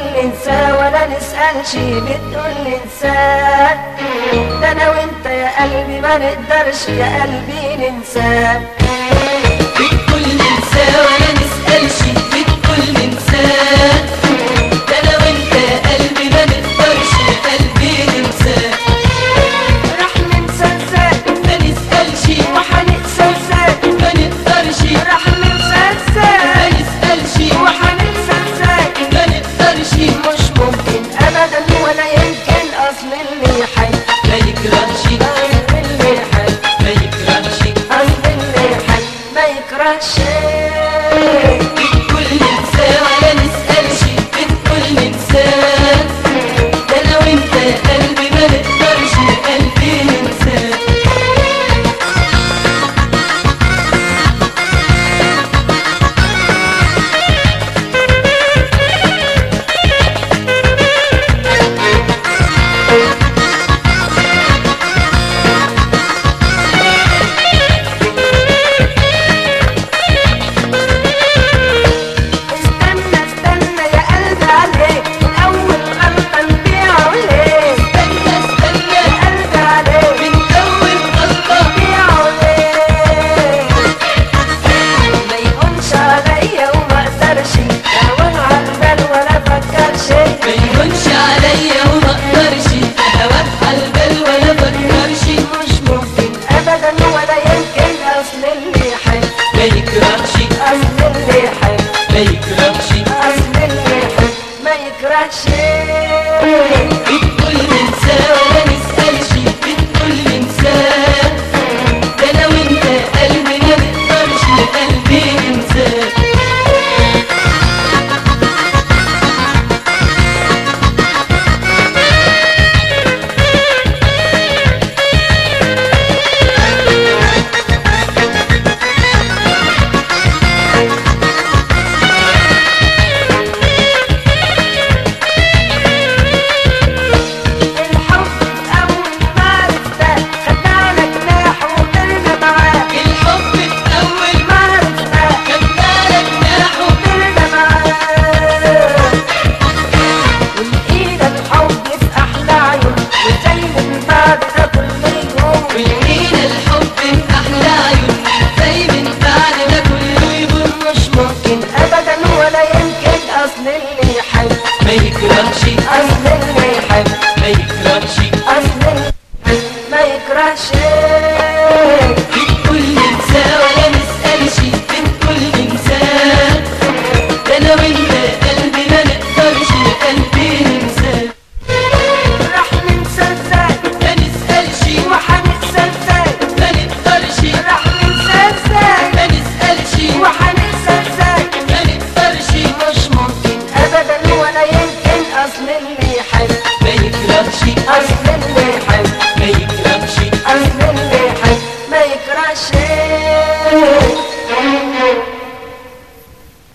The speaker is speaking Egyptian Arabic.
ننسى ولا نسألش بتقول ننسى ده انا وانت يا قلبي ما نقدرش يا قلبي ننسى بتقول ننسى ولا نسألش بتقول ننسى ده انا وانت يا قلبي ما نقدرش يا قلبي ننسى راح ننسى ازاي ما نسألش وحننسى ازاي ما نقدرش راح ننسى ما ازاي نسألش وحننسى ازاي ما نقدرش مش ممكن ابدا ولا يمكن اصل اللي حي ما يكرهش اصل اللي حي ما يكرهش اصل اللي حي ما يكرهش بتقول ننسى ولا نسألش بتقول ننسى ده انا وانت يا قلبي ما نقدرش يا قلبي ننسى استنى استنى يا قلبي عليك من اول غلطه نبيعه ليه استنى استنى يا قلبي عليك من اول غلطة نبيعه ليه ما يقومش عليا وما اقدرش اهون على البال ولا افكرش ما يهونش عليا وما اقدرش هواك عالبال ولا فكرش مش ممكن ابدا ولا يمكن اصل اللي حي ما يكرهش اصل اللي حي ما يكرهش